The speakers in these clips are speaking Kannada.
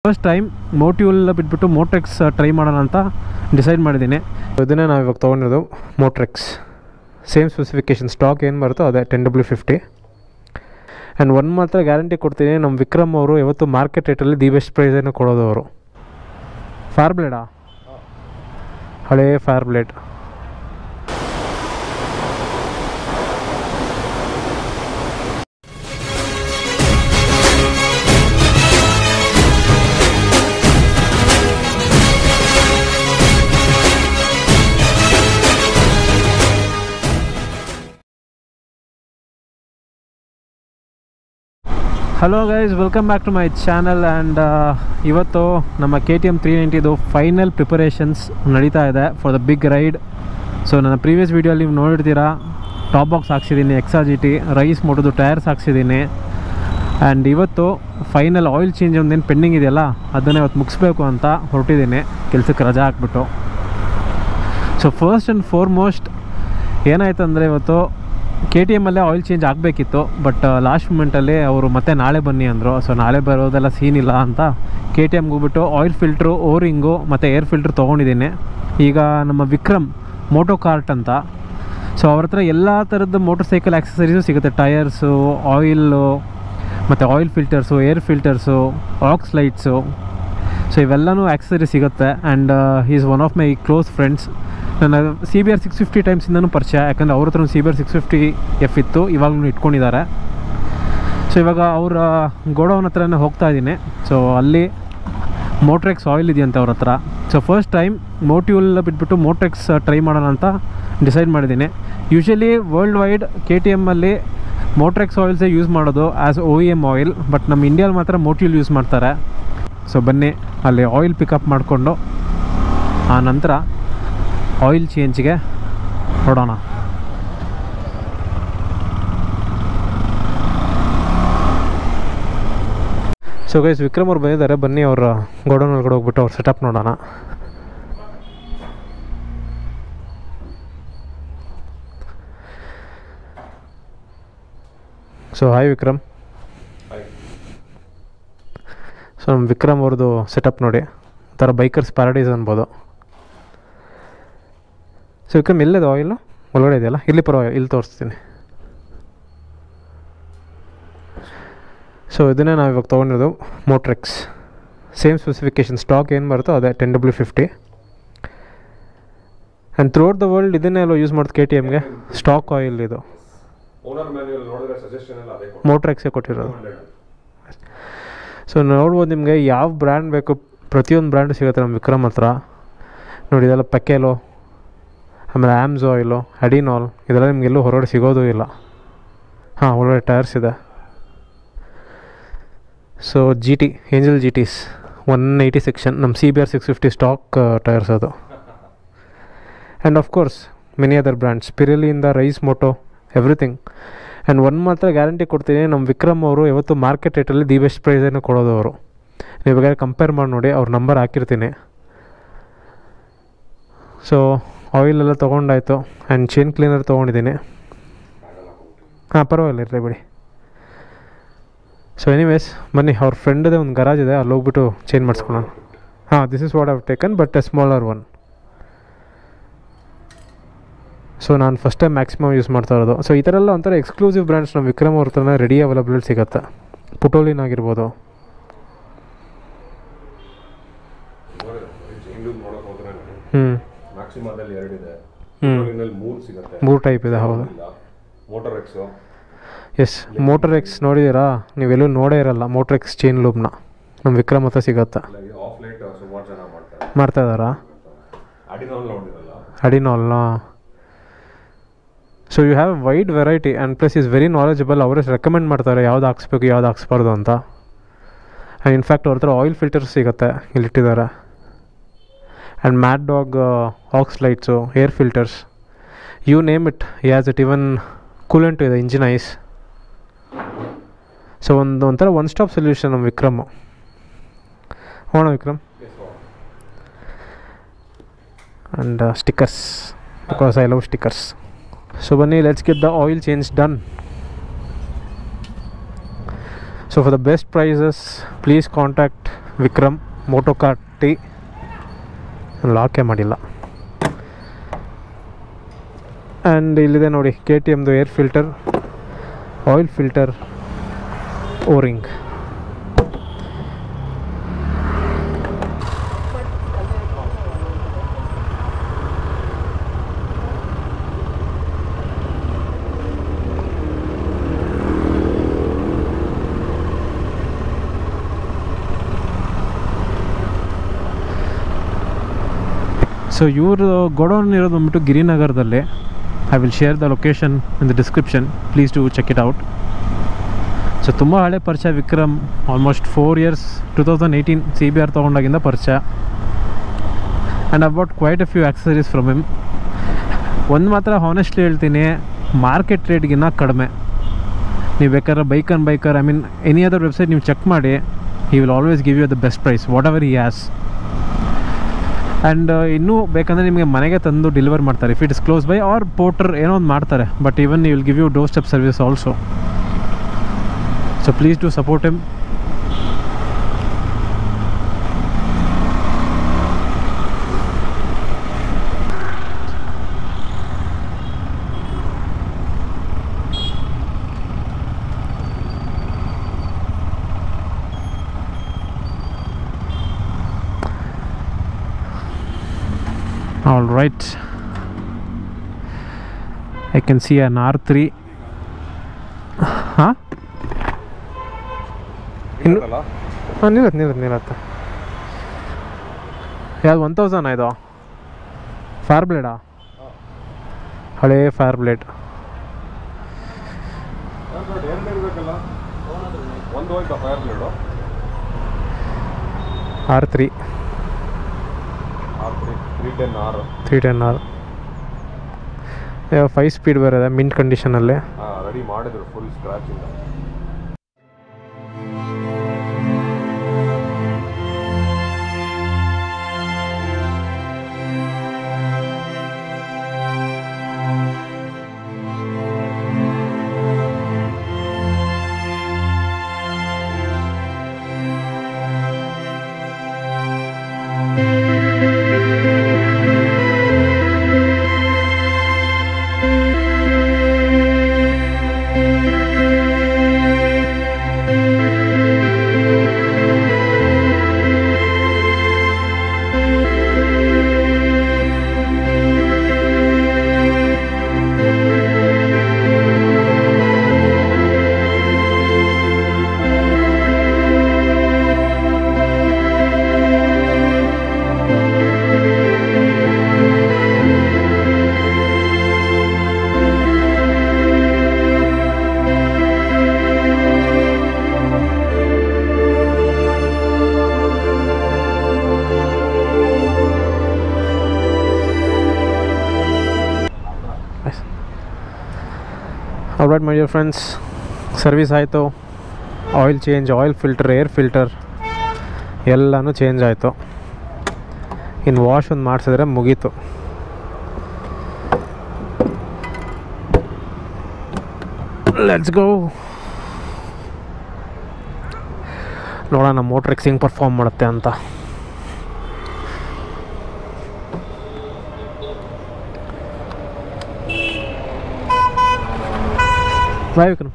ಫಸ್ಟ್ ಟೈಮ್ ಮೋಟಿವ್ಲ್ ಬಿಟ್ಬಿಟ್ಟು ಮೋಟ್ರೆಕ್ಸ್ ಟ್ರೈ ಮಾಡೋಣ ಅಂತ ಡಿಸೈಡ್ ಮಾಡಿದ್ದೀನಿ ಇದನ್ನೇ ನಾವು ಇವಾಗ ತೊಗೊಂಡಿರೋದು ಮೋಟ್ರೆಕ್ಸ್ ಸೇಮ್ ಸ್ಪೆಸಿಫಿಕೇಷನ್ ಸ್ಟಾಕ್ ಏನು ಬರುತ್ತೋ ಅದೇ ten W fifty and one ಮಾತ್ರ ಗ್ಯಾರಂಟಿ ಕೊಡ್ತೀನಿ ನಮ್ಮ ವಿಕ್ರಮ್ ಅವರು ಯಾವತ್ತು ಮಾರ್ಕೆಟ್ ರೇಟಲ್ಲಿ ದಿ ಬೆಸ್ಟ್ ಪ್ರೈಸನ್ನು ಕೊಡೋದು ಅವರು ಫಾರ್ ಬ್ಲೇಡಾ ಹಳೇ Fireblade hello guys welcome back to my channel and ಇವತ್ತು ನಮ್ಮ ಕೆ ಟಿ ಎಮ್ ತ್ರೀ ನೈಂಟಿದು ಫೈನಲ್ ಪ್ರಿಪರೇಷನ್ಸ್ ನಡೀತಾ ಇದೆ for the big ride so ನನ್ನ ಪ್ರೀವಿಯಸ್ ವೀಡಿಯೋಲಿ ನೀವು ನೋಡಿರ್ತೀರಾ ಟಾಪ್ ಬಾಕ್ಸ್ ಹಾಕ್ಸಿದ್ದೀನಿ ಎಕ್ಸಾ ಜಿ ಟಿ ರೈಸ್ ಮೋಟೋದು ಟೈರ್ಸ್ ಹಾಕ್ಸಿದ್ದೀನಿ ಆ್ಯಂಡ್ ಇವತ್ತು ಫೈನಲ್ ಆಯಿಲ್ ಚೇಂಜ್ ಒಂದೇನು ಪೆಂಡಿಂಗ್ ಇದೆಯಲ್ಲ ಅದನ್ನು ಇವತ್ತು ಮುಗಿಸ್ಬೇಕು ಅಂತ ಹೊರಟಿದ್ದೀನಿ ಕೆಲಸಕ್ಕೆ ರಜಾ ಹಾಕ್ಬಿಟ್ಟು ಸೊ ಫಸ್ಟ್ ಆ್ಯಂಡ್ ಫೋರ್ಮೋಸ್ಟ್ ಏನಾಯ್ತು ಅಂದರೆ ಇವತ್ತು ಕೆ ಟಿ ಎಮ್ಮಲ್ಲೇ ಆಯಿಲ್ ಚೇಂಜ್ ಆಗಬೇಕಿತ್ತು ಬಟ್ ಲಾಸ್ಟ್ ಮೂಮೆಂಟಲ್ಲಿ ಅವರು ಮತ್ತೆ ನಾಳೆ ಬನ್ನಿ ಅಂದರು ಸೊ ನಾಳೆ ಬರೋದೆಲ್ಲ ಸೀನ್ ಇಲ್ಲ ಅಂತ ಕೆ ಟಿ ಎಮ್ಗೆ ಹೋಗ್ಬಿಟ್ಟು ಆಯಿಲ್ ಫಿಲ್ಟ್ರು ಓರಿಂಗು ಮತ್ತು ಏರ್ ಫಿಲ್ಟ್ರ್ ತೊಗೊಂಡಿದ್ದೀನಿ ಈಗ ನಮ್ಮ ವಿಕ್ರಮ್ ಮೋಟೋ ಕಾರ್ಟ್ ಅಂತ ಸೊ ಅವ್ರ ಹತ್ರ ಎಲ್ಲ ಥರದ ಮೋಟರ್ ಸೈಕಲ್ ಆಕ್ಸಸರೀಸು ಸಿಗುತ್ತೆ ಟಯರ್ಸು ಆಯಿಲ್ಲು ಮತ್ತು oil filters air filters aux lights so ಇವೆಲ್ಲನೂ ಆಕ್ಸಸರಿ ಸಿಗುತ್ತೆ and is one of my close friends ನನ್ನ C B R six fifty ಟೈಮ್ಸಿಂದನೂ ಪರಿಚಯ ಯಾಕಂದರೆ ಅವ್ರ ಹತ್ರ C B R six fifty F ಇತ್ತು ಇವಾಗಲೂ ಇಟ್ಕೊಂಡಿದ್ದಾರೆ ಸೊ ಇವಾಗ ಅವರ ಗೋಡೌನ್ ಹತ್ರನೇ ಹೋಗ್ತಾ ಇದ್ದೀನಿ ಸೊ ಅಲ್ಲಿ ಮೋಟ್ರೆಕ್ಸ್ ಆಯಿಲ್ ಇದೆಯಂತೆ ಅವ್ರ ಹತ್ರ ಸೊ ಫಸ್ಟ್ ಟೈಮ್ ಮೋಟಿವ್ಲ್ ಬಿಟ್ಬಿಟ್ಟು ಮೋಟ್ರೆಕ್ಸ್ ಟ್ರೈ ಮಾಡೋಣ ಅಂತ ಡಿಸೈಡ್ ಮಾಡಿದ್ದೀನಿ usually world wide K T ಎಮ್ಮಲ್ಲಿ ಮೋಟ್ರೆಕ್ಸ್ ಆಯಿಲ್ಸೇ ಯೂಸ್ ಮಾಡೋದು as O E M oil but ನಮ್ಮ ಇಂಡಿಯಾದಲ್ಲಿ ಮಾತ್ರ ಮೋಟಿವ್ಲ್ ಯೂಸ್ ಮಾಡ್ತಾರೆ ಸೊ ಬನ್ನಿ ಅಲ್ಲಿ ಆಯಿಲ್ ಪಿಕಪ್ ಮಾಡಿಕೊಂಡು ಆ ನಂತರ ಆಯಿಲ್ ಚೇಂಜ್ಗೆ ಹೊಡೋಣ ಸೊ ಗೈಸ್ ವಿಕ್ರಮ್ ಅವ್ರು ಬಂದಿದ್ದಾರೆ ಬನ್ನಿ ಅವ್ರ ಗೋಡೌನ್ ಒಳಗಡೆ ಹೋಗ್ಬಿಟ್ಟು ಅವ್ರ ಸೆಟಪ್ ನೋಡೋಣ ಸೊ ಹಾಯ್ ವಿಕ್ರಮ್ ಸೊ ನಮ್ಮ ವಿಕ್ರಮ್ ಅವ್ರದ್ದು ಸೆಟಪ್ ನೋಡಿ ಒಂಥರ ಬೈಕರ್ಸ್ ಪ್ಯಾರಡೈಸ್ ಅನ್ಬೋದು ಸೊ ವಿಕ್ರಮ್ ಎಲ್ಲಿದೆ ಆಯಿಲು ಒಳಗಡೆ ಇದೆಯಲ್ಲ ಇಲ್ಲಿ ಪರವಾಗಿಲ್ಲ ಇಲ್ಲಿ ತೋರಿಸ್ತೀನಿ ಸೊ ಇದನ್ನೇ ನಾವು ಇವಾಗ ತೊಗೊಂಡಿರೋದು ಮೋಟ್ರೆಕ್ಸ್ ಸೇಮ್ ಸ್ಪೆಸಿಫಿಕೇಷನ್ ಸ್ಟಾಕ್ ಏನು ಬರುತ್ತೋ ಅದೇ ten W fifty and throughout the world ಇದನ್ನೇ ಅಲ್ವ ಯೂಸ್ ಮಾಡೋದು ಕೆ ಟಿ ಎಮ್ಗೆ ಸ್ಟಾಕ್ ಆಯಿಲ್ ಇದು ಓನರ್ ಮ್ಯಾನ್ಯುವಲ್ ನೋಡಿದ್ರೆ ಸಜೆಷನ್ ಎಲ್ಲ ಅದೇ ಮೋಟ್ರೆಕ್ಸೇ ಕೊಟ್ಟಿರೋದು ಸೊ ನೋಡ್ಬೋದು ನಿಮಗೆ ಯಾವ ಬ್ರ್ಯಾಂಡ್ ಬೇಕು ಪ್ರತಿಯೊಂದು ಬ್ರ್ಯಾಂಡು ಸಿಗುತ್ತೆ ನಮ್ಮ ವಿಕ್ರಮ್ ಹತ್ರ ನೋಡಿ ಇದೆಲ್ಲ ಪೆಕೆಲೋ ಆಮೇಲೆ ಆ್ಯಮ್ಸ್ ಆಯಿಲು ಅಡಿನಾಲ್ ಇದೆಲ್ಲ ನಿಮಗೆಲ್ಲೂ ಹೊರಗಡೆ ಸಿಗೋದು ಇಲ್ಲ ಹಾಂ ಒಳ್ಳೆ ಟೈರ್ಸ್ ಇದೆ so G T Angel G Ts one eighty section ನಮ್ಮ C B R six fifty stock tyres ಅದು and of course many other brands ಪಿರಲಿಯಿಂದ rise moto everything and one ಮಾತ್ರ ಗ್ಯಾರಂಟಿ ಕೊಡ್ತೀನಿ ನಮ್ಮ ವಿಕ್ರಮ್ ಅವರು ಯಾವತ್ತು ಮಾರ್ಕೆಟ್ ರೇಟಲ್ಲಿ ದಿ ಬೆಸ್ಟ್ ಪ್ರೈಸನ್ನು ಕೊಡೋದು ಅವರು ನೀವು ಬೇಕಾದ್ರೆ ಕಂಪೇರ್ ಮಾಡಿ ನೋಡಿ ಅವ್ರ ನಂಬರ್ ಹಾಕಿರ್ತೀನಿ ಸೊ ಆಯಿಲೆಲ್ಲ ತೊಗೊಂಡಾಯ್ತು ಆ್ಯಂಡ್ ಚೈನ್ ಕ್ಲೀನರ್ ತೊಗೊಂಡಿದ್ದೀನಿ ಹಾಂ ಪರವಾಗಿಲ್ಲ ಇರಲಿ ಬಿಡಿ ಸೊ ಎನಿವೇಸ್ ಬನ್ನಿ ಅವ್ರ ಫ್ರೆಂಡದೇ ಒಂದು ಗರಾಜ್ ಇದೆ ಅಲ್ಲಿ ಹೋಗ್ಬಿಟ್ಟು ಚೇಂಜ್ ಮಾಡಿಸ್ಕೊಳ್ಳೋಣ ಹಾಂ this is what have taken but a smaller one so ನಾನು ಫಸ್ಟ್ ಟೈಮ್ ಮ್ಯಾಕ್ಸಿಮಮ್ ಯೂಸ್ ಮಾಡ್ತಾ ಇರೋದು ಸೊ ಈ ಥರ ಎಲ್ಲ ಒಂಥರ ಎಕ್ಸ್ಕ್ಲೂಸಿವ್ ಬ್ರ್ಯಾಂಡ್ಸ್ ನಮ್ಮ ವಿಕ್ರಮ್ ಅವ್ರ ಹತ್ರನೇ ರೆಡಿ ಅವೈಲಬಲ್ ಸಿಗುತ್ತೆ ಪುಟೋಲಿನ್ ಆಗಿರ್ಬೋದು ಚೈನ್ ಲೂಪ್ ನೋಡಕ್ ಹೋದ್ರೆ ಹ್ಞೂ ಮ್ಯಾಕ್ಸಿಮದಲ್ಲಿ ಎರಡಿದೆ ಹ್ಮ್. ಇನ್ನಲ್ಲಿ ಮೂರು ಸಿಗುತ್ತೆ ಮೂರು ಟೈಪ್ ಇದೆ ಹೌದು Motorex S Motorex ನೋಡಿದ್ದೀರಾ ನೀವೆಲ್ಲೂ ನೋಡೇ ಇರಲ್ಲ ಮೋಟರ್ ಎಕ್ಸ್ ಚೈನ್ ಲೂಬ್ನ ನಮ್ಮ ವಿಕ್ರಮ್ ಹತ್ರ ಸಿಗುತ್ತೆ ಇಲ್ಲ ಆಫ್ ಲೈಟ್ ಸುಮಾರು ಜನ ಮಾಡ್ತಾರೆ ಮಾಡ್ತಾ ಇದ್ದಾರಾ ಅಡಿನಲ್ಲಿ ನೋಡಿರಲ್ಲ ಅಡಿನಾಲ್ನ so you have wide variety and plus is very knowledgeable ಅವರೇ ರೆಕಮೆಂಡ್ ಮಾಡ್ತಾರೆ ಯಾವ್ದು ಹಾಕ್ಸ್ಬೇಕು ಯಾವ್ದು ಹಾಕ್ಸ್ಬಾರ್ದು ಅಂತ ಆ್ಯಂಡ್ ಇನ್ಫ್ಯಾಕ್ಟ್ ಅವ್ರ ಹತ್ರ ಆಯಿಲ್ ಫಿಲ್ಟರ್ಸ್ ಸಿಗುತ್ತೆ ಇಲ್ಲಿಟ್ಟಿದ್ದಾರೆ and mat dog aux lights air filters you name it has it even coolant ಇದೆ ಇಂಜಿನ್ ಐಸ್ ಸೊ ಒಂದು ಒಂಥರ ಒನ್ ಸ್ಟಾಪ್ ಸೊಲ್ಯೂಷನ್ ನಮ್ಮ ವಿಕ್ರಮ್ ಹೋಣ Vikram and stickers because I love stickers so ಬನ್ನಿ let's get the oil change done so for the best prices please contact Vikram motocart ಲಾಕೇ ಮಾಡಿಲ್ಲ ಆ್ಯಂಡ್ ಇಲ್ಲಿದೆ ನೋಡಿ ಕೆ ಟಿ ಎಮ್ದು air filter oil filter O ring so ಇವರು ಗೋಡೌನ್ ಇರೋದು ಬಂದ್ಬಿಟ್ಟು ಗಿರಿನಗರದಲ್ಲಿ I will share the location in the description please to check it out so ತುಂಬ ಹಳೆ ಪರಿಚಯ Vikram almost four years two thousand eighteen C B R ತೊಗೊಂಡಾಗಿಂದ ಪರಿಚಯ and about quite a few accessories from him ಒಂದು ಮಾತ್ರ ಹಾನೆಸ್ಟ್ಲಿ ಹೇಳ್ತೀನಿ ಮಾರ್ಕೆಟ್ ರೇಟ್ಗಿನ್ನ ಕಡಿಮೆ ನೀವು ಬೇಕಾದ್ರೆ bike on biker I mean any other website ನೀವು ಚೆಕ್ ಮಾಡಿ he will always give you the best price what whatever he has and ಇನ್ನೂ ಬೇಕಂದರೆ ನಿಮಗೆ ಮನೆಗೆ ತಂದು ಡೆಲಿವರ್ ಮಾಡ್ತಾರೆ if it is close by or porter ಏನೋ ಒಂದು ಮಾಡ್ತಾರೆ but even you will give you doorstep service also so please to support him all right i can see an r3 ಹಾಂ ಇರುತ್ತಲ್ಲ ಹಾಂ ನಿಲ್ಲತ್ತೆ ನಿಲ್ಲತ್ತೆ ನಿಲ್ಲತ್ತೆ ಯಾವ್ದು ಒನ್ ತೌಸಂಡ್ ಇದು ಫಾರ್ ಬ್ಲೇಡಾ ಹಳೇ ಫೈರ್ ಬ್ಲೇಡ್ ಎರಡು ಇರಬೇಕಲ್ಲ ಒಂದು ಹೋಯ್ತಾ Fireblade R three R three three ten R three ten R five speed ಬರೋದೆ ಮಿಂಟ್ ಕಂಡೀಷನಲ್ಲಿ ಹಾಂ ರೆಡಿ ಮಾಡಿದ್ರು ಫುಲ್ ಸ್ಕ್ರಾಚಿಂದ alright my dear friends service ಆಯಿತು oil change oil filter air filter ಎಲ್ಲನೂ ಚೇಂಜ್ ಆಯಿತು ಇನ್ನು ವಾಶ್ ಒಂದು ಮಾಡಿಸಿದ್ರೆ ಮುಗೀತು ಲೆಟ್ಸ್ ಗೋ ನೋಡೋಣ ಮೋಟ್ರಿಕ್ಸ್ ಹೆಂಗೆ ಪರ್ಫಾರ್ಮ್ ಮಾಡುತ್ತೆ ಅಂತ ಬಾಯ್ ವಿಕ್ರಮ್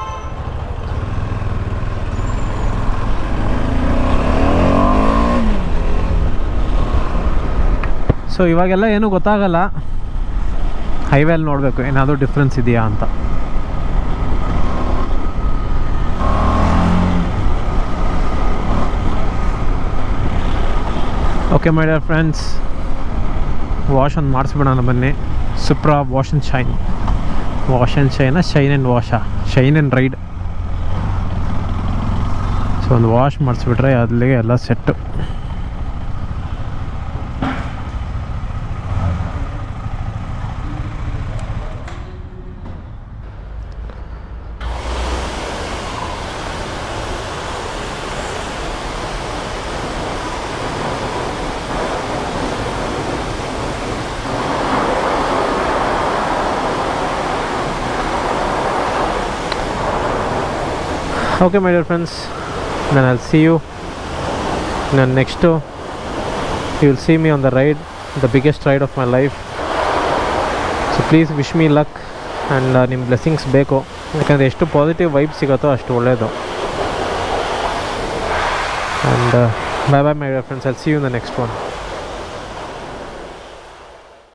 ಸೊ ಇವಾಗೆಲ್ಲ ಏನೂ ಗೊತ್ತಾಗಲ್ಲ ಹೈವೇಲಿ ನೋಡಬೇಕು ಏನಾದರೂ ಡಿಫ್ರೆನ್ಸ್ ಇದೆಯಾ ಅಂತ okay my dear friends wash ಒಂದು ಮಾಡಿಸ್ಬಿಡೋಣ ಬನ್ನಿ Supra wash and shine wash and shine shine and wash shine and ride so ಒಂದು ವಾಶ್ ಮಾಡಿಸ್ಬಿಟ್ರೆ ಅಲ್ಲಿಗೆ ಎಲ್ಲ set Okay, my dear friends, then I'll see you ನಾನು next you will see me on the ride the biggest ride of my life so please wish me luck and ನಿಮ್ಮ ಬ್ಲೆಸ್ಸಿಂಗ್ಸ್ ಬೇಕು ಯಾಕಂದರೆ ಎಷ್ಟು ಪಾಸಿಟಿವ್ ವೈಬ್ ಸಿಗುತ್ತೋ ಅಷ್ಟು ಒಳ್ಳೆಯದು and bye bye my friends I'll see you the next one